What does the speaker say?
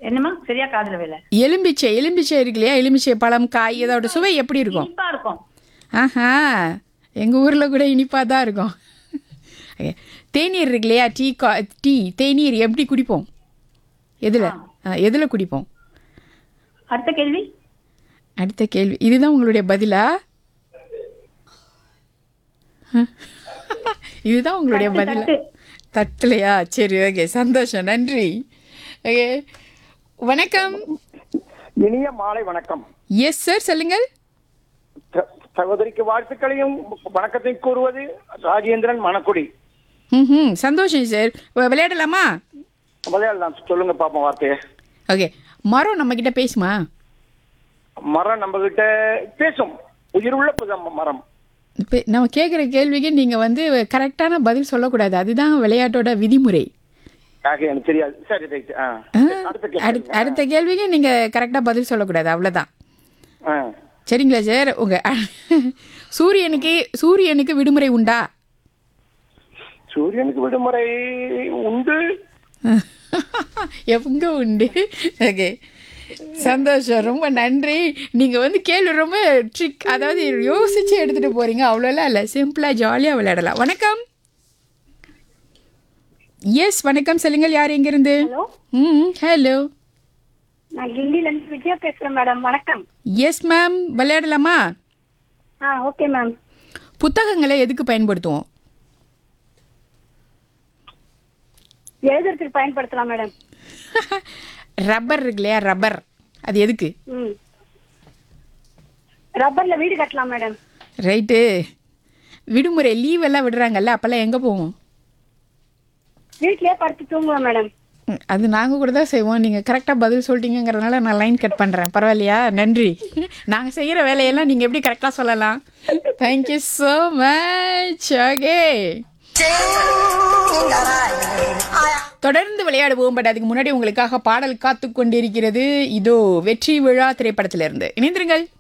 என்னம்மா சரியா காதுல வேலை எலும்பிச்சை எலும்பிச்சை இருக்கு இல்லையா எலும்பிச்சை பழம் காய் இதோட சுவை எப்படி இருக்கும் இனிப்பா இருக்கும் ஆஹா எங்கள் ஊரில் கூட இனிப்பாக தான் இருக்கும் Okay. தேநீர் இருக்கு இல்லையா டீ கா டீ தேநீர் எப்படி குடிப்போம் எதில் எதில் குடிப்போம் அடுத்த கேள்வி அடுத்த கேள்வி இதுதான் உங்களுடைய பதிலா ஹம். இதுதான் உங்களுடைய தட்டு, பதிலா தட்டு. தட்டுலையா சரி ஓகே சந்தோஷம் நன்றி ஓகே வணக்கம் இனிய மாலை வணக்கம் எஸ் சார் சொல்லுங்கள் ச- சகோதரிக்கு வாழ்த்துக்களையும் வணக்கத்தையும் கூறுவது ராஜேந்திரன் மணக்குடி ம் சந்தோஷம் சார் விளையாடலாமா விளையாடலாம் சொல்லுங்க பாப்போம் வார்த்தையை ஓகே மரம் நம்மக்கிட்ட பேசுமா மரம் நம்ம கிட்ட பேசும் உயிருள்ள புத- மரம் இப்போ நம்ம கேட்குற கேள்விக்கு நீங்கள் வந்து கரெக்டான பதில் சொல்லக்கூடாது அதுதான் விளையாட்டோட விதிமுறை ஆக எனக்கு தெரியாது சரி ரைட் ஆ ஆ, அடுத்த கேள்வி. அடுத்த அடுத்த கேள்விக்கு நீங்கள் கரெக்டாக பதில் சொல்லக்கூடாது அவ்வளோதான் ஆ. சரிங்களா சார் உங்கள் சூரியனுக்கு சூரியனுக்கு விடுமுறை உண்டா சூரியனுக்கு விடுமுறை உண்டு எங்க உண்டு ஓகே சந்தோஷம் ரொம்ப நன்றி நீங்கள் வந்து கேள்வி ரொம்ப ட்ரிக் அதாவது யோசிச்சு எடுத்துகிட்டு போகிறீங்க அவ்வளோலாம் இல்லை சிம்பிளாக ஜாலியாக விளையாடலாம் வணக்கம் எஸ் வணக்கம் சொல்லுங்கள் யார் எங்கேருந்து ஹலோ ம் ஹலோ நான் கிண்டில இருந்து விஜயா பேசுறேன் மேடம் வணக்கம் எஸ் மேம் விளையாடலாமா ஆ ஓகே மேம் புத்தகங்களை எதுக்கு பயன்படுத்துவோம் எழுதுறதுக்கு பயன்படுத்தலாம் மேடம் ரப்பர் இருக்கு இல்லையா ரப்பர் அது எதுக்கு ம் ரப்பர்ல வீடு கட்டலாம் மேடம் ரைட்டு விடுமுறை லீவ் எல்லாம் விடுறாங்கல்ல அப்போல்லாம் எங்கே போவோம் வீட்லயே படுத்து தூங்குவோம் மேடம் ம், அது நாங்கள் கூட தான் செய்வோம் நீங்கள் கரெக்டாக பதில் சொல்லிட்டீங்கிறதுனால நான் லைன் கட் பண்ணுறேன் பரவாயில்லையா நன்றி நாங்கள் செய்கிற வேலையெல்லாம் நீங்கள் எப்படி கரெக்டாக சொல்லலாம் தேங்க்யூ ஸோ மச் ஓகே தொடர்ந்து விளையாடுவோம் பட் அதுக்கு முன்னாடி உங்களுக்காக பாடல் காத்து கொண்டிருக்கிறது இதோ வெற்றி விழா திரைப்படத்திலிருந்து இணைந்திருங்கள்